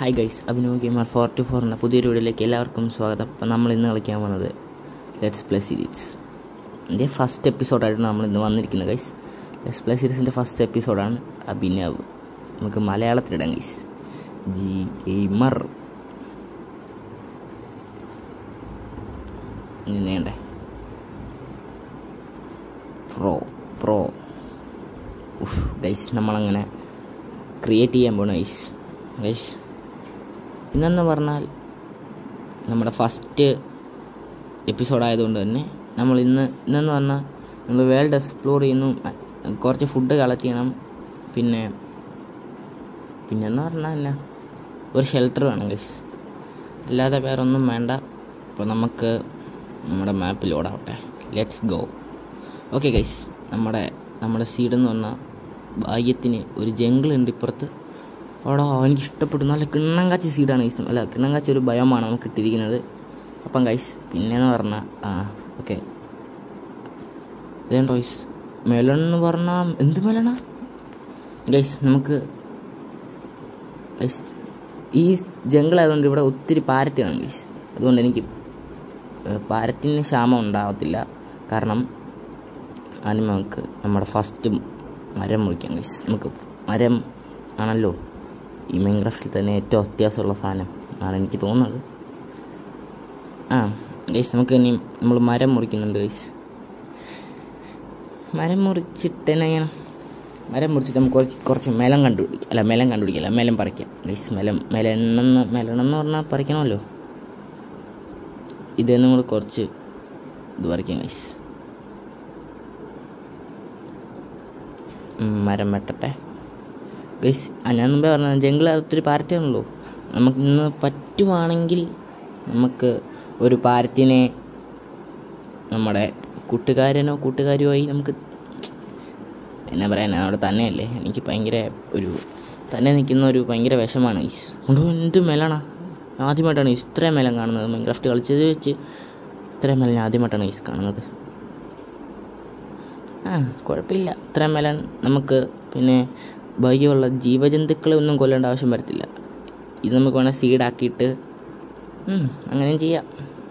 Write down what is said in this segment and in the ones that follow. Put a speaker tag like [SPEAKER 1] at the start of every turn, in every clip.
[SPEAKER 1] Hi guys Abhinav gamer four two four എന്ന പുതിയൊരു വീഡിയോയിലേക്ക് എല്ലാവർക്കും സ്വാഗതം അപ്പം നമ്മൾ ഇന്ന് കളിക്കാൻ പോകുന്നത് ലെറ്റ്സ് പ്ലേ സീരീസ് ഇതിൻ്റെ ഫസ്റ്റ് എപ്പിസോഡായിട്ടാണ് നമ്മൾ ഇന്ന് വന്നിരിക്കുന്നത് ഗൈസ് ലെറ്റ്സ് പ്ലേ സീരീസിൻ്റെ ഫസ്റ്റ് എപ്പിസോഡാണ് അഭിനവ് നമുക്ക് മലയാളത്തിലിടാം ഗൈസ് ജി ഗെയിമർ ഇനി നീണ്ടേ പ്രോ പ്രോ ഉഫ് ഗൈസ് നമ്മളങ്ങനെ ക്രിയേറ്റ് ചെയ്യാൻ പോകണം ഗൈസ് ഗൈസ് ഇന്നെന്ന് പറഞ്ഞാൽ നമ്മുടെ ഫസ്റ്റ് എപ്പിസോഡായതുകൊണ്ട് തന്നെ നമ്മൾ ഇന്ന് ഇന്നെന്ന് പറഞ്ഞാൽ നമ്മൾ വേൾഡ് എക്സ്പ്ലോർ ചെയ്യുന്നു അഹ് കുറച്ച് ഫുഡ് കളക്ട് ചെയ്യണം പിന്നെ പിന്നെന്ന് പറഞ്ഞാൽ എന്നാ ഒരു ഷെൽട്ടർ വേണം ഗൈസ് അല്ലാതെ വേറെ ഒന്നും വേണ്ട അപ്പോൾ നമുക്ക് നമ്മുടെ മാപ്പിൽ ഓടാവട്ടെ ലെറ്റ്സ് ഗോ ഓക്കെ ഗൈസ് നമ്മുടെ നമ്മുടെ സീഡ് എന്ന് പറഞ്ഞാൽ ഭാഗ്യത്തിന് ഒരു ജംഗിളുണ്ട് ഇപ്പുറത്ത് അവിടെ എനിക്ക് ഇഷ്ടപ്പെട്ടു നല്ല കിണ്ണങ്കാച്ചി സീഡാണ് ഗൈസ് അല്ല കിണ്ണങ്കാച്ചി ഒരു ഭയമാണ് നമുക്ക് ഇട്ടിരിക്കുന്നത് അപ്പം ഗൈസ് പിന്നെന്ന് പറഞ്ഞാൽ ആ ഓക്കെ ഇതേണ്ടോ ഗൈസ് മെലൺ എന്ന് പറഞ്ഞാൽ എന്ത് മെലണാ ഗൈസ് നമുക്ക് ഗൈസ് ഈ ജംഗിൾ ആയതുകൊണ്ട് ഇവിടെ ഒത്തിരി പാരറ്റ് കാണും ഗൈസ് അതുകൊണ്ട് എനിക്ക് പാരറ്റിന് ക്ഷാമം ഉണ്ടാവത്തില്ല കാരണം ആദ്യം നമുക്ക് നമ്മുടെ ഫസ്റ്റ് മരം മുറിക്കാം ഗൈസ് നമുക്ക് മരം ആണല്ലോ ഈ മൈൻക്രാഫ്റ്റിൽ തന്നെ ഏറ്റവും അത്യാവശ്യമുള്ള സാധനം ആണ് എനിക്ക് തോന്നുന്നത് ആ ഗൈസ് നമുക്ക് ഇനി നമ്മൾ മരം മുറിക്കുന്നുണ്ട് ഗൈസ് മരം മുറിച്ചിട്ട് എന്നാ ചെയ്യണം മരം മുറിച്ചിട്ട് നമുക്ക് കുറച്ച് കുറച്ച് മെലം കണ്ടുപിടിക്കാം അല്ല മെലം കണ്ടുപിടിക്കില്ല മെലം പറിക്കാം ഗൈസ് മെലം മെലണെന്ന് മെലണെന്ന് പറഞ്ഞാൽ പറിക്കണമല്ലോ ഇതെന്നും കൂടെ കുറച്ച് ഇത് പറിക്കാം ഗൈസ് മരം വെട്ടട്ടെ ഗൈസ് ഞാൻ മുമ്പേ പറഞ്ഞ ജംഗിൾ ഒത്തിരി പാരറ്റാണല്ലോ നമുക്ക് ഇന്ന് പറ്റുവാണെങ്കിൽ നമുക്ക് ഒരു പാരറ്റിനെ നമ്മുടെ കൂട്ടുകാരനോ കൂട്ടുകാരിയോ ആയി നമുക്ക് എന്നാ പറയാൻ അവിടെ തന്നെയല്ലേ എനിക്ക് ഭയങ്കര ഒരു തന്നെ നിൽക്കുന്ന ഒരു ഭയങ്കര വിഷമാണ് ഗൈസ് കൊണ്ടോ എന്ത് മെലാണ് ആദ്യമായിട്ടാണ് ഇത്രയും മെലം കാണുന്നത് മൈൻക്രാഫ്റ്റ് കളിച്ചത് വെച്ച് ഇത്രയും മെലം ആദ്യമായിട്ടാണ് ഗൈസ് കാണുന്നത് ആ കുഴപ്പമില്ല ഇത്രയും മെലൻ നമുക്ക് പിന്നെ ഭാഗ്യമുള്ള ജീവജന്തുക്കളെ ഒന്നും കൊല്ലേണ്ട ആവശ്യം വരത്തില്ല ഇത് നമുക്ക് വേണേൽ സീഡാക്കിയിട്ട് അങ്ങനെയും ചെയ്യാം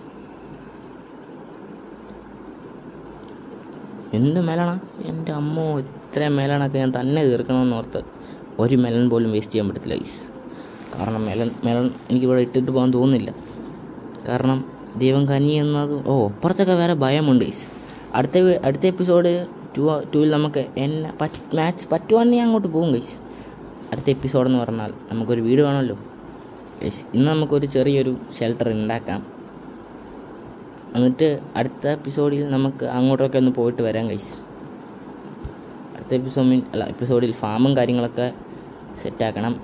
[SPEAKER 1] എന്ത് മെലണ എൻ്റെ അമ്മോ ഇത്രയും മെലണൊക്കെ ഞാൻ തന്നെ തീർക്കണമെന്ന് ഓർത്ത് ഒരു മെലൻ പോലും വേസ്റ്റ് ചെയ്യാൻ പറ്റത്തില്ല ഗൈസ് കാരണം മെലൻ മെലൻ എനിക്കിവിടെ ഇട്ടിട്ട് പോകാൻ തോന്നുന്നില്ല കാരണം ദൈവം കനി എന്നത് ഓ അപ്പുറത്തൊക്കെ വേറെ ഭയമുണ്ട് ഗൈസ് അടുത്ത വി- അടുത്ത എപ്പിസോഡ് ടു ടൂവിൽ നമുക്ക് എന്നെ പറ്റ് മാച്ച് പറ്റുവാണെങ്കിൽ ഞാൻ അങ്ങോട്ട് പോകും ഗൈസ് അടുത്ത എപ്പിസോഡ് എന്ന് പറഞ്ഞാൽ നമുക്കൊരു വീട് വേണമല്ലോ ഗൈസ് ഇന്ന് നമുക്കൊരു ചെറിയൊരു ഷെൽട്ടർ ഉണ്ടാക്കാം എന്നിട്ട് അടുത്ത എപ്പിസോഡിൽ നമുക്ക് അങ്ങോട്ടൊക്കെ ഒന്ന് പോയിട്ട് വരാം ഗൈസ് അടുത്ത എപ്പിസോഡ് മീൻ അല്ല എപ്പിസോഡിൽ ഫാമും കാര്യങ്ങളൊക്കെ സെറ്റാക്കണം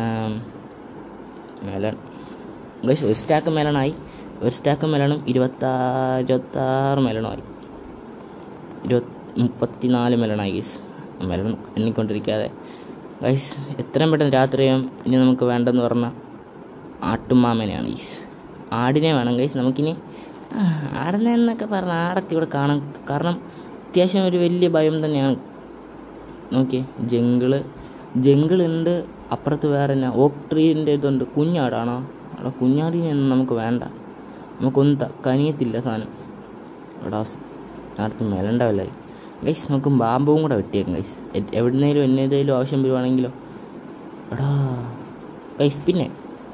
[SPEAKER 1] മെലൺ ഗൈസ് ഒരു സ്റ്റാക്ക് മെലണായി ഒരു സ്റ്റാക്ക് മെലണും ഇരുപത്താ ഇരുപത്താറ് മെലണുമായി ഇരുപത്തി മുപ്പത്തിനാല് മെലണായി ഗൈസ് മെലൺ എണ്ണിക്കൊണ്ടിരിക്കാതെ ഗൈസ് എത്രയും പെട്ടെന്ന് രാത്രിയും ഇനി നമുക്ക് വേണ്ടെന്ന് പറഞ്ഞാൽ ആട്ടുമാമനെയാണ് ഗൈസ് ആടിനെ വേണം ഗൈസ് നമുക്കിനി ആ, ആടിനെ എന്നൊക്കെ പറഞ്ഞാൽ ആടൊക്കെ ഇവിടെ കാണാം കാരണം അത്യാവശ്യം ഒരു വലിയ ഭയം തന്നെയാണ് നോക്കിയേ ജംഗിള് ജംഗിളുണ്ട് അപ്പുറത്ത് വേറെ തന്നെ ഓക്ക് ട്രീൻ്റെ ഇതുണ്ട് കുഞ്ഞാടാണോ അവിടെ കുഞ്ഞാടിനെയൊന്നും നമുക്ക് വേണ്ട നമുക്കൊന്നും ത- കനിയത്തില്ല സാധനം അവിടെ അടുത്ത് മേലുണ്ടാവില്ലായി ഗൈസ് നമുക്ക് ബാമ്പും കൂടെ വെട്ടിയേക്കും ഗൈസ് എവിടുന്നേലും എന്നേലും ആവശ്യം വരുവാണെങ്കിലോ എടാ ഗൈസ് പിന്നെ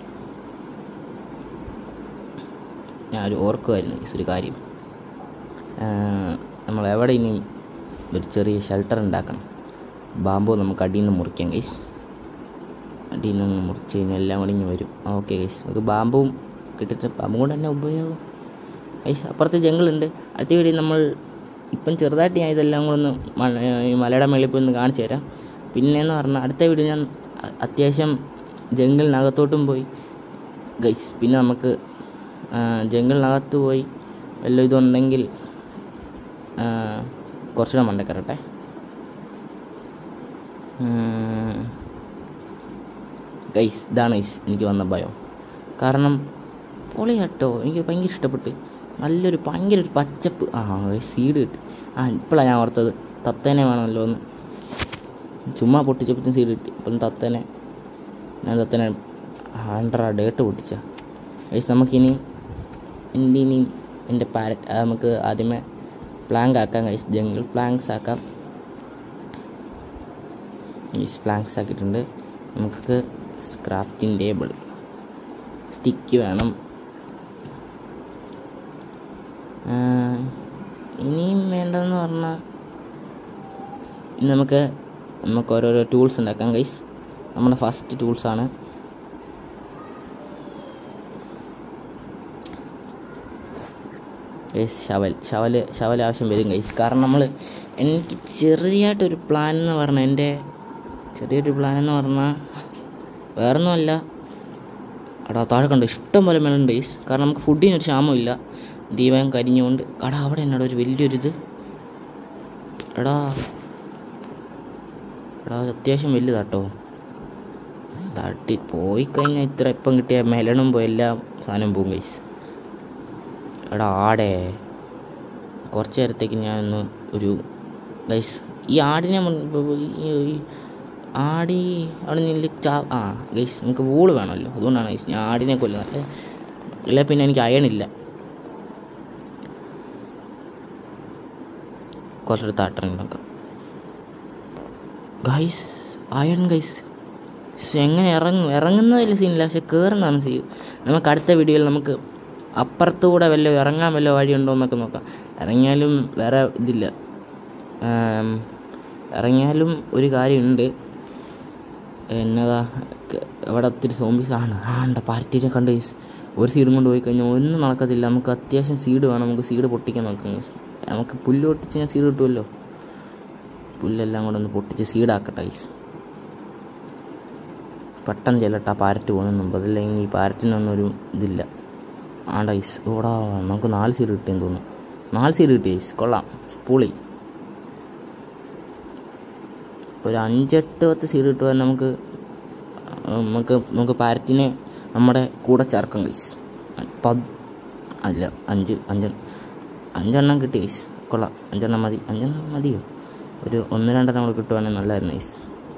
[SPEAKER 1] ഞാൻ ഒരു ഓർക്കുമായിരുന്നു ഗൈസ് ഒരു കാര്യം നമ്മൾ എവിടെ ഇനി ഒരു ചെറിയ ഷെൽട്ടർ ഉണ്ടാക്കണം ബാമ്പു നമുക്ക് അടിയിൽ നിന്ന് മുറിക്കാം ഗൈസ് അടിയിൽ നിന്ന് മുറിച്ച് കഴിഞ്ഞാൽ എല്ലാം കൂടി ഇങ്ങ് വരും ഓക്കെ ഗൈസ് നമുക്ക് ബാമ്പും കിട്ടിയിട്ട് ബാമ്പും കൊണ്ട് തന്നെ ഉപയോഗം ഗൈസ് അപ്പുറത്ത് ജംഗിളുണ്ട് അടുത്ത വീഡിയോ നമ്മൾ ഇപ്പം ചെറുതായിട്ട് ഞാൻ ഇതെല്ലാം കൂടെ ഒന്ന് മല- ഈ മലയുടെ മേളിൽ പോയി ഒന്ന് കാണിച്ചു തരാം പിന്നെയെന്ന് പറഞ്ഞാൽ അടുത്ത വീഡിയോ ഞാൻ അ- അത്യാവശ്യം ജംഗിളിനകത്തോട്ടും പോയി ഗൈസ് പിന്നെ നമുക്ക് ആ, ജംഗിളിനകത്ത് പോയി വല്ല ഇതുണ്ടെങ്കിൽ ആ, കുറച്ചുകൂടെ മണ്ടക്കരട്ടെ ഗൈസ് ഇതാണ് ഗൈസ് എനിക്ക് വന്ന ഭയം കാരണം പൊളി കേട്ടോ എനിക്ക് ഭയങ്കര ഇഷ്ടപ്പെട്ട് നല്ലൊരു ഭയങ്കര ഒരു പച്ചപ്പ് ആ സീഡ് കിട്ടി ആ ഇപ്പോഴാണ് ഞാൻ ഓർത്തത് തത്തേനെ വേണമല്ലോ എന്ന് ചുമ്മാ പൊട്ടിച്ചപ്പത്തും സീഡ് കിട്ടി ഇപ്പം തത്തേനെ ഞാൻ തത്തേനെ ആണ്ട്രാ ഡേട്ട് പൊട്ടിച്ച ഗൈസ് നമുക്കിനി എൻ്റെ ഇനിയും എൻ്റെ പാരറ്റ് അത് നമുക്ക് ആദ്യമേ പ്ലാങ്ക് ആക്കാം ഗൈസ് ജംഗിൾ പ്ലാങ്ക്സ് ആക്കാം ഗൈസ് പ്ലാങ്ക്സ് ആക്കിയിട്ടുണ്ട് നമുക്ക് ക്രാഫ്റ്റിംഗ് ടേബിൾ സ്റ്റിക്ക് വേണം ആ, ഇനിയും വേണ്ടതെന്ന് പറഞ്ഞാൽ ഇനി നമുക്ക് നമുക്ക് ഓരോരോ ടൂൾസ് ഉണ്ടാക്കാം ഗൈസ് നമ്മുടെ ഫസ്റ്റ് ടൂൾസാണ് ഗൈസ് ഷവൽ ഷവൽ ഷവൽ ആവശ്യം വരും ഗൈസ് കാരണം നമ്മൾ എനിക്ക് ചെറിയതായിട്ടൊരു പ്ലാൻ എന്ന് പറഞ്ഞാൽ എൻ്റെ ചെറിയൊരു പ്ലാൻ എന്ന് പറഞ്ഞാൽ വേറൊന്നുമല്ല എടാ താഴെ കണ്ടു ഇഷ്ടം പോലെ മേളുണ്ട് ഗൈസ് കാരണം നമുക്ക് ഫുഡിനൊരു ക്ഷാമമില്ല ദീപം കരിഞ്ഞുകൊണ്ട് എടാ അവിടെ എന്നാടാ ഒരു വലിയൊരിത് എടാ എടാ അത് അത്യാവശ്യം വലുതാട്ടോ തട്ടി പോയി കഴിഞ്ഞാൽ ഇത്ര ഇപ്പം കിട്ടിയ മെലണും പോയി എല്ലാ സാധനവും പോകും ഗൈസ് എടാ ആടേ കുറച്ച് നേരത്തേക്ക് ഞാനൊന്ന് ഒരു ഗൈസ് ഈ ആടിനെ മുൻ- ഈ- ഈ ആടി അവിടെ നിന്ന് ചാ ആ ഗൈസ് നമുക്ക് വൂള് വേണമല്ലോ അതുകൊണ്ടാണ് ഗൈസ് ഞാൻ ആടിനെ കൊല്ലുന്നത് അല്ലേ അല്ലെ പിന്നെ എനിക്ക് അയണില്ല കുറച്ചൊരു താട്ടറുണ്ടാക്കാം ഗൈസ് അയൺ ഗൈസ് പക്ഷെ എങ്ങനെ ഇറങ്ങും ഇറങ്ങുന്നതിൽ സീനില്ല പക്ഷെ കയറുന്നതാണ് സീൻ നമുക്ക് അടുത്ത വീഡിയോയിൽ നമുക്ക് അപ്പുറത്തുകൂടെ വല്ല ഇറങ്ങാൻ വല്ല വഴിയുണ്ടോ എന്നൊക്കെ നോക്കാം ഇറങ്ങിയാലും വേറെ ഇതില്ല ആം, ഇറങ്ങിയാലും ഒരു കാര്യമുണ്ട് എന്നതാ ക- അവിടെ ഒത്തിരി സോംബീസ് ആണ് ആ ഉണ്ട് പാർട്ടിനെ കണ്ട് guys. ഒരു സീഡും കൊണ്ട് പോയി കഴിഞ്ഞാൽ ഒന്നും നടക്കത്തില്ല നമുക്ക് അത്യാവശ്യം സീഡ് വേണം നമുക്ക് സീഡ് പൊട്ടിക്കാൻ നോക്കാം guys. നമുക്ക് പുല്ല് പൊട്ടിച്ച് ഞാൻ സീഡ് കിട്ടുമല്ലോ പുല്ലെല്ലാം കൂടെ ഒന്ന് പൊട്ടിച്ച് സീഡാക്കട്ടെ ഗൈസ് പെട്ടെന്ന് ചെല്ലട്ടെ ആ പാരറ്റ് പോകുന്ന മുമ്പ് അതല്ലെങ്കിൽ ഈ പാരറ്റിനൊന്നും ഒരു ഇതില്ല ആണ്ട ഗൈസ് ഓടാ നമുക്ക് നാല് സീഡ് കിട്ടിയെന്ന് തോന്നുന്നു നാല് സീഡ് കിട്ടി ഗൈസ് കൊള്ളാം പുളി ഒരു അഞ്ചെട്ട് പത്ത് സീഡ് കിട്ടുവാൻ നമുക്ക് നമുക്ക് നമുക്ക് പാരറ്റിനെ നമ്മുടെ കൂടെ ചേർക്കാം ഗൈസ് പത് അല്ല അഞ്ച് അഞ്ച് അഞ്ചെണ്ണം കിട്ടി ഗൈസ് കൊള്ളാം അഞ്ചെണ്ണം മതി അഞ്ചെണ്ണം മതിയോ ഒരു ഒന്ന് രണ്ടെണ്ണം നമ്മൾ കിട്ടുവാണെങ്കിൽ നല്ലതായിരുന്നു ഗൈസ്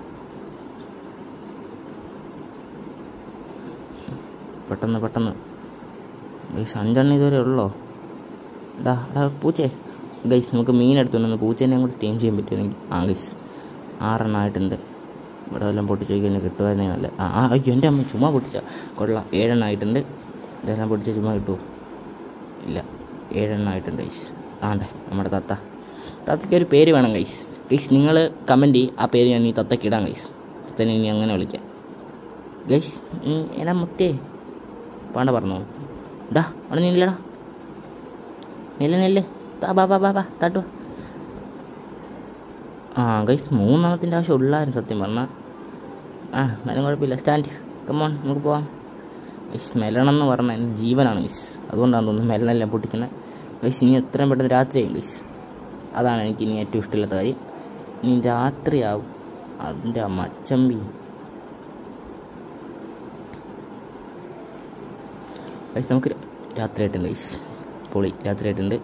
[SPEAKER 1] പെട്ടെന്ന് പെട്ടെന്ന് ഗൈസ് അഞ്ചെണ്ണം ഇതുവരെ ഉള്ളോ ഡാ ഡാ പൂച്ചേ ഗൈസ് നമുക്ക് മീൻ എടുത്തുകൊണ്ട് പൂച്ചേനെ കൂടി ടീം ചെയ്യാൻ പറ്റുമെങ്കിൽ ആ ഗൈസ് ആറെണ്ണം ആയിട്ടുണ്ട് ഇവിടെ വല്ലതും പൊട്ടിച്ച് കഴിഞ്ഞാൽ കിട്ടുമായിരുന്നെങ്കിൽ നല്ല ആ ആ, അയ്യോ എൻ്റെ അമ്മ ചുമ്മാ പൊട്ടിച്ച കൊള്ളാം ഏഴെണ്ണം ആയിട്ടുണ്ട് ഇതെല്ലാം പൊട്ടിച്ച ചുമ്മാ കിട്ടുമോ ഇല്ല ഏഴെണ്ണം ആയിട്ടുണ്ട് ഗൈസ് ആണ്ട നമ്മുടെ തത്ത തത്തയ്ക്ക് ഒരു പേര് വേണം ഗൈസ് ഗൈസ് നിങ്ങൾ കമൻറ്റ് ചെയ്യും ആ പേര് ഞാൻ ഈ തത്തയ്ക്ക് ഇടാം ഗൈസ് തത്തനെ ഇനി അങ്ങനെ വിളിക്കാം ഗൈസ് എടാ മുത്തേ പാണ്ട പറഞ്ഞോ ഡാ അവിടെ നിന്നില്ലടാ നെല്ല് നെല്ല് താ ബാ ബാ ബാ ബാ താട്ടു വാ. ആ ഗൈസ് മൂന്നെണ്ണത്തിൻ്റെ ആവശ്യം ഉള്ളായിരുന്നു സത്യം പറഞ്ഞാൽ ആ എന്നാലും കുഴപ്പമില്ല സ്റ്റാൻഡ് കമോൺ നമുക്ക് പോവാം ഗൈസ് മെലണം എന്ന് പറഞ്ഞാൽ എൻ്റെ ജീവനാണ് ഗൈസ് അതുകൊണ്ടാണ് തോന്നുന്നു മെലണെല്ലാം പൊട്ടിക്കുന്നത് ഗൈസ് ഇനി എത്രയും പെട്ടെന്ന് രാത്രിയായും ഗൈസ് അതാണ് എനിക്ക് ഇനി ഏറ്റവും ഇഷ്ടമില്ലാത്ത കാര്യം ഇനി രാത്രിയാവും അതിൻ്റെ മച്ചമ്പി ഗൈസ് നമുക്ക് രാത്രിയായിട്ടുണ്ട് ഗൈസ് പൊളി രാത്രിയായിട്ടുണ്ട്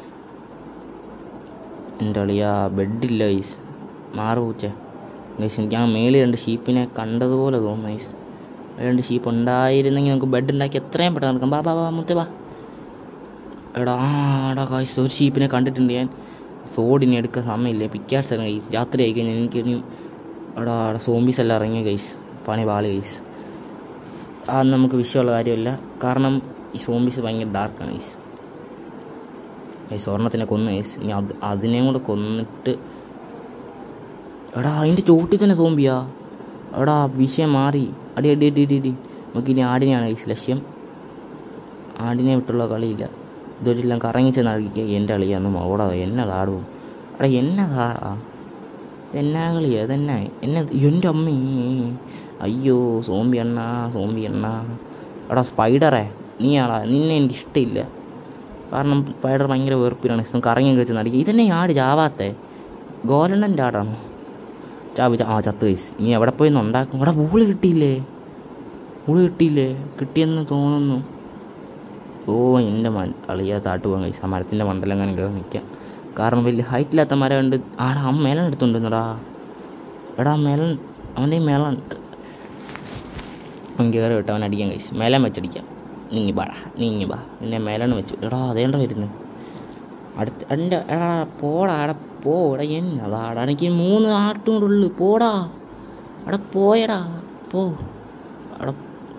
[SPEAKER 1] എൻ്റെ അളിയാ ബെഡില്ല ഗൈസ് മാറ് പൂച്ച ഗൈസ് എനിക്ക് ആ മേളിൽ രണ്ട് ഷീപ്പിനെ കണ്ടതുപോലെ തോന്നുന്നു ഗൈസ് രണ്ട് ഷീപ്പ് ഉണ്ടായിരുന്നെങ്കിൽ നമുക്ക് ബെഡ് ഉണ്ടാക്കി എത്രയും പെട്ടെന്ന് നടക്കാം ബാ ബാ ബാ മുത്തേ ബാ എടാ ആ എടാ ഗൈസ് ഒരു ഷീപ്പിനെ കണ്ടിട്ടുണ്ട് ഞാൻ സോഡിനെ എടുക്കാൻ സമയമില്ല പിക്കാട്സ് ഇറങ്ങി രാത്രി ആയി കഴിഞ്ഞാൽ എനിക്ക് ഇനി എടാ അവിടെ സോംബീസ് എല്ലാം ഇറങ്ങിയ ഗൈസ് പണി പാളി ഗൈസ് അത് നമുക്ക് വിഷയമുള്ള കാര്യമല്ല കാരണം ഈ സോംബീസ് ഭയങ്കര ഡാർക്കാണ് ഗൈസ് ഈ സ്വർണത്തിനെ കൊന്ന് ഗൈസ് ഇനി അത് അതിനെയും കൂടെ കൊന്നിട്ട് എടാ അതിൻ്റെ ചോട്ടിൽ തന്നെ സോംബിയാ എടാ വിഷയം മാറി അടി അടി അടി അടി അടി നമുക്ക് ഇനി ആടിനെയാണ് ഗൈസ് ലക്ഷ്യം ആടിനെ വിട്ടുള്ള കളിയില്ല ഇതൊരെല്ലാം കറങ്ങി ചെന്ന് അഴിക്കുക എൻ്റെ കളിയാന്ന് ഓടാ എന്നതാടും എടാ എന്നതാടാ എന്നാ കളിയാ അതെന്നാ എന്നെ എൻ്റെ അമ്മേ അയ്യോ സോംബി എണ്ണ സോംബി എണ്ണ എടാ സ്പൈഡറേ നീയാളാ നിന്നെ എനിക്ക് ഇഷ്ടമില്ല കാരണം സ്പൈഡർ ഭയങ്കര വെറുപ്പിലാണ് ഇഷ്ടം കറങ്ങി വെച്ച് നടിക്കുക ഇതന്നെ ഈ ആട് ചാവാത്തേ ഗോലണ്ണൻ്റെ ആടാണോ ചാവി ചാ- ആ ചത്ത് കൈസ് ഇനി എവിടെ പോയി ഒന്ന് ഉണ്ടാക്കും ഇവിടെ പൂള് കിട്ടിയില്ലേ പൂള് കിട്ടിയില്ലേ കിട്ടിയെന്ന് തോന്നുന്നു ഓ എൻ്റെ മ അളിയ താട്ട് പോകാൻ കൈസ് ആ മരത്തിൻ്റെ മണ്ടലം അങ്ങനെ കയറി നിൽക്കാം കാരണം വലിയ ഹൈറ്റില്ലാത്ത മരം ഉണ്ട് ആടാ ആ മേലൻ എടുത്തുകൊണ്ടിരുന്നടാ എടാ മേലൻ അവൻ്റെ ഈ മേലൻ അവൻ കയറി വിട്ട് അവൻ അടിക്കാൻ കഴിച്ചു മേലം വെച്ചടിക്കാം നീങ്ങി പാടാ നീങ്ങി പാ പിന്നെ മേലാണ് വെച്ചു എടാ അതേണ്ട വരുന്നു അടുത്ത് എൻ്റെ എടാ പോടാ എടാ പോ എടാ എന്നതാടാ എനിക്ക് മൂന്ന് ആട്ടും കൂടെ ഉള്ളു പോടാ എടാ പോയടാ പോ എടാ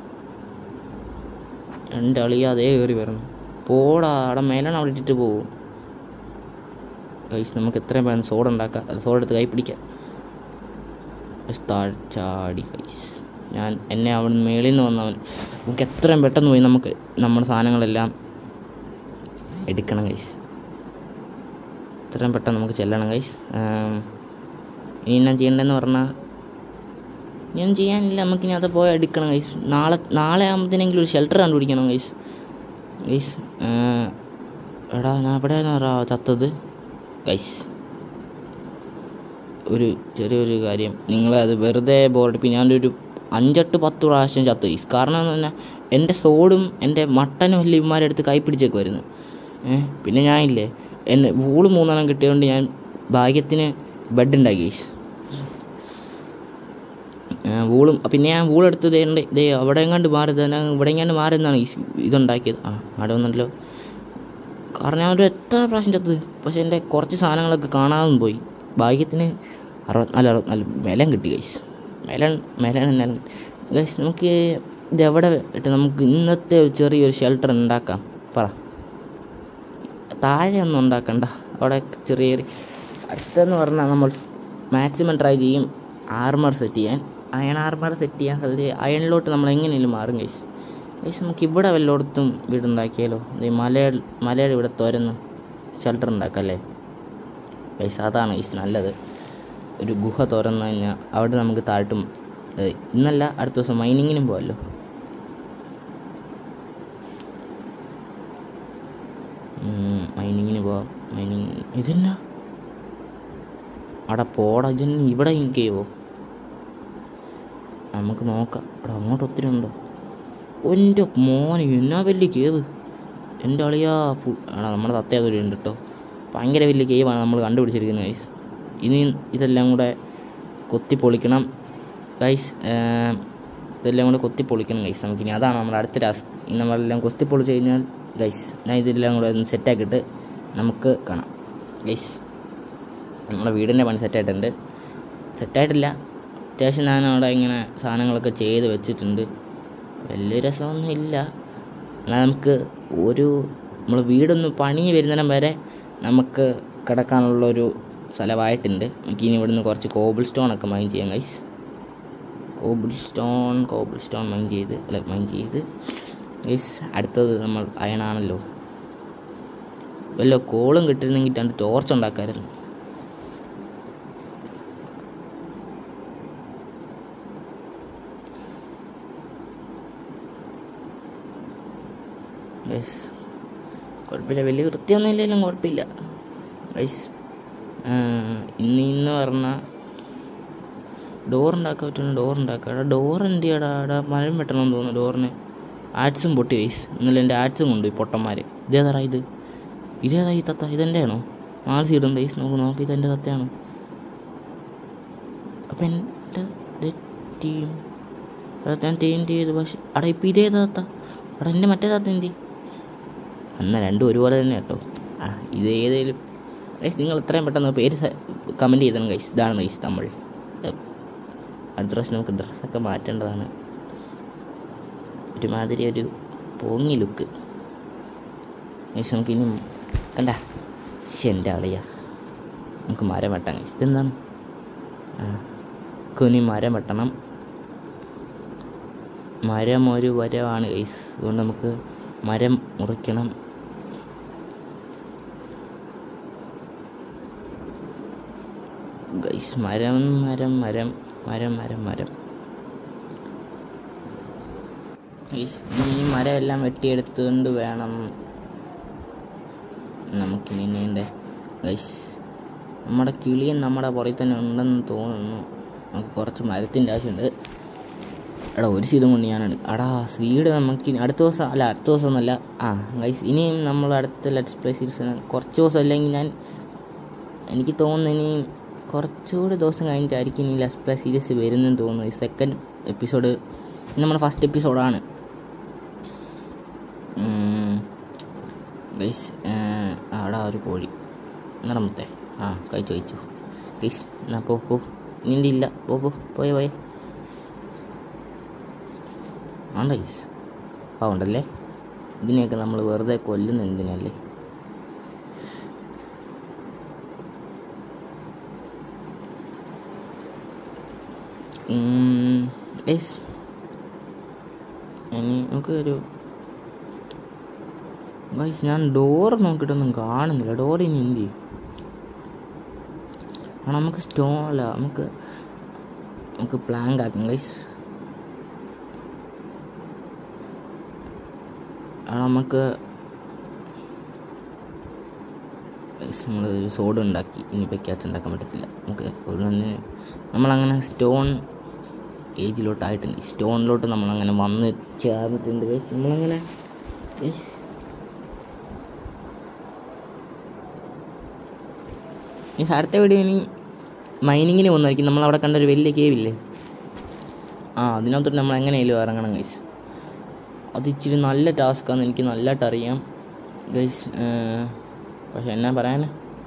[SPEAKER 1] എൻ്റെ അളിയ അതേ കയറി വരണം പോടാ അവിടെ മേലാണ് അവിടെ ഇട്ടിട്ട് പോകും കൈസ് നമുക്ക് എത്രയും വേണം സോഡ ഉണ്ടാക്കാം അത് സോഡ എടുത്ത് കൈ പിടിക്കാം ഗയ്സ്, താഴെ ചാടി കൈസ് ഞാൻ എന്നെ അവിടെ മേളിൽ നിന്ന് വന്നവൻ നമുക്ക് എത്രയും പെട്ടെന്ന് പോയി നമുക്ക് നമ്മുടെ സാധനങ്ങളെല്ലാം എടുക്കണം കൈസ് എത്രയും പെട്ടെന്ന് നമുക്ക് ചെല്ലണം കൈസ് ഇനി എന്നാ ചെയ്യേണ്ടതെന്ന് പറഞ്ഞാൽ ഞാൻ ചെയ്യാനില്ല നമുക്കിനി അത് പോയി എടുക്കണം കൈസ് നാളെ നാളെ ആകുമ്പോഴത്തേനെങ്കിലും ഒരു ഷെൽട്ടർ കണ്ടുപിടിക്കണം കൈസ് ഗൈസ് എടാ ഞാൻ എവിടെയാണ് ചത്തത് ഗൈസ് ഒരു ചെറിയൊരു കാര്യം നിങ്ങളെ അത് വെറുതെ ബോറടിപ്പിക്കും ഞാനൊരു അഞ്ചെട്ട് പത്ത് പ്രാവശ്യം ചത്തു ഗൈസ് കാരണം എന്ന് പറഞ്ഞാൽ എൻ്റെ സോഡും എൻ്റെ മട്ടനും എല്ലാം ഇവന്മാരെടുത്ത് കൈ പിടിച്ചേക്ക് വരുന്നു ഏഹ് പിന്നെ ഞാനില്ലേ എന്നെ വൂള് മൂന്നെണ്ണം കിട്ടിയതുകൊണ്ട് ഞാൻ ഭാഗ്യത്തിന് ബെഡ് ഉണ്ടാക്കി ഗൈസ് വൂളും പിന്നെ ഞാൻ വൂളെടുത്ത് ഇതേണ്ട് ഇതേ അവിടെ എങ്ങാണ്ട് മാറി തന്നെ ഇവിടെ എങ്ങാണ്ട് മാറി എന്നാണ് ഈ ഇതുണ്ടാക്കിയത് ആ അവിടെ വന്നല്ലോ കാരണം ഞാൻ ഒരു എത്ര പ്രാവശ്യം ചത്തത് പക്ഷെ എൻ്റെ കുറച്ച് സാധനങ്ങളൊക്കെ കാണാതെ പോയി ഭാഗ്യത്തിന് അറുപത്തിനാല് അറുപത്തിനാല് മേലം കിട്ടി ഗൈസ് മേലൻ മേലൻ എന്നാലും ഗൈസ് നമുക്ക് ഇത് എവിടെ ഇട്ട് നമുക്ക് ഇന്നത്തെ ഒരു ചെറിയൊരു ഷെൽട്ടർ ഉണ്ടാക്കാം പറ താഴെ ഒന്നും ഉണ്ടാക്കണ്ട അവിടെ ചെറിയ ചെറിയ അടുത്തെന്ന് പറഞ്ഞാൽ നമ്മൾ മാക്സിമം ട്രൈ ചെയ്യും ആർമർ സെറ്റ് ചെയ്യാൻ അയൺ ആർമർ സെറ്റ് ചെയ്യാൻ സാധ്യത അയണിലോട്ട് നമ്മൾ എങ്ങനെയും മാറും ഗൈസ് ഗൈസ് നമുക്ക് ഇവിടെ വല്ലയിടത്തും വീടുണ്ടാക്കിയാലോ ഈ മലയുടെ മലയുടെ ഇവിടെ തുരന്ന് ഷെൽട്ടർ ഉണ്ടാക്കാം അല്ലേ ഗൈസ് അതാണ് ഗൈസ് നല്ലത് ഒരു ഗുഹ തുറന്നു കഴിഞ്ഞാൽ അവിടെ നമുക്ക് താഴ്ത്തും ഏയ് ഇന്നല്ല അടുത്ത ദിവസം മൈനിങ്ങിനും പോകല്ലോ മൈനിങ്ങിന് പോവാം മൈനിങ് ഇതെന്നാ അവിടെ പോടാ ഇതെന്നെ ഇവിടെ ഇരിക്കുകയോ നമുക്ക് നോക്കാം അവിടെ അങ്ങോട്ട് ഒത്തിരി ഉണ്ടോ എൻ്റെ മോനെ എന്നാ വലിയ കേവ് എൻ്റെ അളിയാ ഫു ആണോ നമ്മുടെ തത്തയാതൊരു ഉണ്ട് കേട്ടോ ഭയങ്കര വലിയ കേവാണ് നമ്മൾ കണ്ടുപിടിച്ചിരിക്കുന്നത് ഗൈസ് ഇനി ഇതെല്ലാം കൂടെ കൊത്തി പൊളിക്കണം ഗൈസ് ഇതെല്ലാം കൂടെ കൊത്തി പൊളിക്കണം ഗൈസ് നമുക്കിനി അതാണ് നമ്മുടെ അടുത്ത ടാസ്ക് ഇനി നമ്മളെല്ലാം കൊത്തി പൊളിച്ച് കഴിഞ്ഞാൽ ഗൈസ് ഞാൻ ഇതെല്ലാം കൂടെ ഒന്ന് സെറ്റാക്കിയിട്ട് നമുക്ക് കാണാം ഗൈസ് നമ്മുടെ വീടിൻ്റെ പണി സെറ്റായിട്ടുണ്ട് സെറ്റായിട്ടില്ല അത്യാവശ്യം ഞാൻ അവിടെ ഇങ്ങനെ സാധനങ്ങളൊക്കെ ചെയ്ത് വെച്ചിട്ടുണ്ട് വലിയ രസമൊന്നും ഇല്ല എന്നാൽ നമുക്ക് ഒരു നമ്മൾ വീടൊന്ന് പണി വരുന്നിടം വരെ നമുക്ക് കിടക്കാനുള്ളൊരു സ്ഥലമായിട്ടുണ്ട് നമുക്ക് ഇനി ഇവിടുന്ന് കുറച്ച് കോബിൾ സ്റ്റോൺ ഒക്കെ മൈൻ ചെയ്യാം guys cobblestone cobblestone mine ചെയ്ത് അല്ല മൈൻ ചെയ്ത് ഗൈസ് അടുത്തത് നമ്മൾ അയണാണല്ലോ വല്ല കോളും കിട്ടിയിരുന്നെങ്കിൽ രണ്ട് ടോർച്ച് ഉണ്ടാക്കാമായിരുന്നു ഗൈസ് കുഴപ്പമില്ല വലിയ വൃത്തിയൊന്നും ഇല്ലെങ്കിലും കുഴപ്പമില്ല ഗൈസ് ഇന്ന് ഇന്ന് പറഞ്ഞാൽ ഡോർ ഉണ്ടാക്കാൻ പറ്റുന്ന ഡോർ ഉണ്ടാക്കാം എടാ ഡോർ എന്ത് ചെയ്യടാ എടാ മരം വെട്ടണമെന്ന് തോന്നുന്നു ഡോറിന് ആഡ്സും പൊട്ടി ഗൈസ് ഇന്നലെ എൻ്റെ ആഡ്സും കൊണ്ടുപോയി പൊട്ടന്മാർ ഇതേതാ ഇത് ഇതേതാ ഈ തത്ത ഇതെൻ്റെ ആണോ നാല് സീഡുണ്ട് ഗൈസ് നോക്ക് നോക്ക് ഇതെൻ്റെ തത്തയാണോ അപ്പം എൻ്റെ ടീം ഞാൻ ടീം ചെയ്ത് പക്ഷെ അടാ ഇപ്പം ഇതേ തത്ത എടാ എൻ്റെ മറ്റേ തത്ത എന്തി എന്നാൽ രണ്ടും ഒരുപോലെ തന്നെ കേട്ടോ ആ ഇത് ഏതേലും ഗൈസ് നിങ്ങൾ എത്രയും പെട്ടെന്ന് പേര് കമൻറ്റ് ചെയ്തണം ഗൈസ് ഇതാണ് ഗൈസ് നമ്മൾ അടുത്ത പ്രാവശ്യം നമുക്ക് ഡ്രസ്സൊക്കെ മാറ്റേണ്ടതാണ് ഒരുമാതിരി ഒരു പോങ്ങി ലുക്ക് ഗൈസ് നമുക്ക് ഇനി കണ്ട ശ്ശെ, എൻ്റെ ആളിയാ നമുക്ക് മരം വെട്ടാം ഗൈസ് ഇതെന്താണ് ആ കുനി മരം വെട്ടണം മരം ഒരു വരവാണ് ഗൈസ് അതുകൊണ്ട് നമുക്ക് മരം മുറിക്കണം ഗൈസ് മരം മരം മരം മരം മരം മരം ഗൈസ് ഈ മരം എല്ലാം വെട്ടിയെടുത്തുകൊണ്ട് വേണം നമുക്കിനി നീണ്ടേ ഗൈസ് നമ്മുടെ കിളിയൻ നമ്മുടെ പുറകിൽ തന്നെ ഉണ്ടെന്ന് തോന്നുന്നു നമുക്ക് കുറച്ച് മരത്തിൻ്റെ ആവശ്യമുണ്ട് എടാ ഒരു സീഡും കൊണ്ട് ഞാൻ എടുക്കും എടാ സീഡ് നമുക്ക് ഇനി അടുത്ത ദിവസം അല്ല അടുത്ത ദിവസം ഒന്നല്ല ആ ഗൈസ് ഇനിയും നമ്മൾ അടുത്ത ലെറ്റ്സ് പ്ലേ സീരീസ് കുറച്ച് ദിവസം അല്ലെങ്കിൽ ഞാൻ എനിക്ക് തോന്നുന്നു ഇനി കുറച്ചുകൂടി ദിവസം കഴിഞ്ഞിട്ടായിരിക്കും ഇനി ലെറ്റ്സ് പ്ലേ സീരീസ് വരുന്നെന്ന് തോന്നുന്നു ഈ സെക്കൻഡ് എപ്പിസോഡ് ഇത് നമ്മുടെ ഫസ്റ്റ് എപ്പിസോഡാണ് ഗൈസ് അവിടെ ആ ഒരു കോഴി നടമത്തെ ആ കഴിച്ചു കഴിച്ചു ഗൈസ് എന്നാ പോ പോ നിൻ്റെ ഇല്ല പോ പോ പോയെ പോയെ ആണ്ട ഗൈസ് പാവുണ്ടല്ലേ ഇതിനെയൊക്കെ നമ്മൾ വെറുതെ കൊല്ലുന്ന എന്തിനല്ലേ ഗൈസ് ഇനി നമുക്കൊരു ഗൈസ് ഞാൻ ഡോർ നോക്കിയിട്ടൊന്നും കാണുന്നില്ല ഡോർ ഇനി എന്ത് ചെയ്യും ആ നമുക്ക് സ്റ്റോൺ അല്ല നമുക്ക് നമുക്ക് പ്ലാങ്ക് ആക്കാം ഗൈസ് ആ നമുക്ക് ഗൈസ് നമ്മൾ ഒരു സോഡ് ഉണ്ടാക്കി ഇനിയിപ്പോൾ ക്യാച്ച് ഉണ്ടാക്കാൻ പറ്റത്തില്ല നമുക്ക് ഒരു നമ്മളങ്ങനെ സ്റ്റോൺ ഏജിലോട്ടായിട്ടുണ്ട് സ്റ്റോണിലോട്ട് നമ്മളങ്ങനെ വന്ന് ചേർന്നിട്ടുണ്ട് ഗൈസ് നമ്മളങ്ങനെ ഗൈസ് ഈ അടുത്ത വീഡിയോ ഇനി മൈനിങ്ങിന് പോകുന്നതായിരിക്കും നമ്മൾ അവിടെ കണ്ട ഒരു വലിയ കേവില്ലേ ആ അതിനകത്തോട്ട് നമ്മൾ എങ്ങനെയായാലും ഇറങ്ങണം ഗൈസ് അത് ഇച്ചിരി നല്ല ടാസ്ക്കാന്ന് എനിക്ക് നല്ലതായിട്ട് അറിയാം ഗൈസ് പക്ഷെ എന്നാ പറയാനാ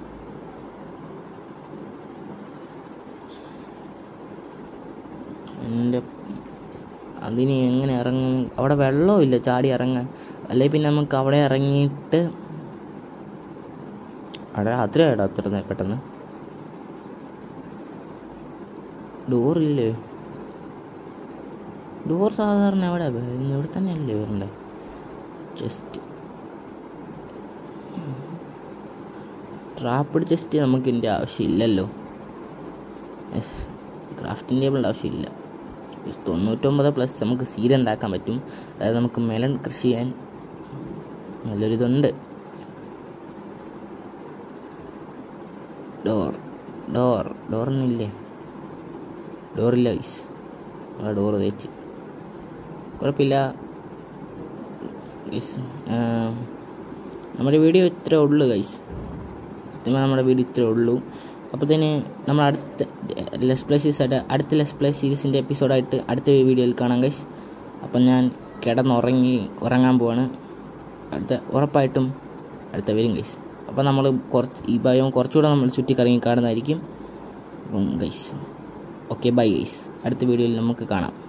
[SPEAKER 1] എൻ്റെ അതിന് എങ്ങനെ ഇറങ്ങും അവിടെ വെള്ളമില്ല ചാടി ഇറങ്ങാൻ അല്ലെങ്കിൽ പിന്നെ നമുക്ക് അവിടെ ഇറങ്ങിയിട്ട് അവിടെ രാത്രിയായിട്ടോ അത്ര നേ- പെട്ടെന്ന് ഡോറില്ലേ ഡോർ സാധാരണ എവിടെ വരുന്നത് ഇവിടെ തന്നെയല്ലേ വരണ്ടേ ജസ്റ്റ് ട്രാപ്പിഡ് ചെസ്റ്റ് നമുക്ക് ഇതിൻ്റെ ആവശ്യമില്ലല്ലോ യെസ് ക്രാഫ്റ്റിംഗ് ടേബിളിൻ്റെ ആവശ്യമില്ല Yes, തൊണ്ണൂറ്റൊമ്പത് പ്ലസ് നമുക്ക് സീഡ് ഉണ്ടാക്കാൻ പറ്റും അതായത് നമുക്ക് മെലൺ കൃഷി ചെയ്യാൻ നല്ലൊരിതുണ്ട് ഡോർ ഡോർ ഡോറിനില്ലേ ഡോറില്ല ഗൈസ് ആ ഡോർ തേച്ച് കുഴപ്പമില്ല ഗൈസ് നമ്മുടെ വീഡിയോ ഇത്രേ ഉള്ളൂ ഗൈസ് സത്യമായി നമ്മുടെ വീഡിയോ ഇത്രേ ഉള്ളൂ അപ്പോൾ തന്നെ നമ്മൾ അടുത്ത ലെസ് പ്ലേ സീരീസ് ആയിട്ട് അടുത്ത ലെസ് പ്ലേ സീരീസിൻ്റെ എപ്പിസോഡായിട്ട് അടുത്ത വീഡിയോയിൽ കാണാം ഗൈസ് അപ്പം ഞാൻ കിടന്നുറങ്ങി ഉറങ്ങാൻ പോവാണ് അടുത്ത ഉറപ്പായിട്ടും അടുത്ത വരും ഗൈസ് അപ്പോൾ നമ്മൾ കുറച്ച് ഈ ഭയം കുറച്ചുകൂടെ നമ്മൾ ചുറ്റിക്കറങ്ങി കാണുന്നതായിരിക്കും അപ്പം ഗൈസ് ഓക്കെ ബൈ ഗൈസ് അടുത്ത വീഡിയോയിൽ നമുക്ക് കാണാം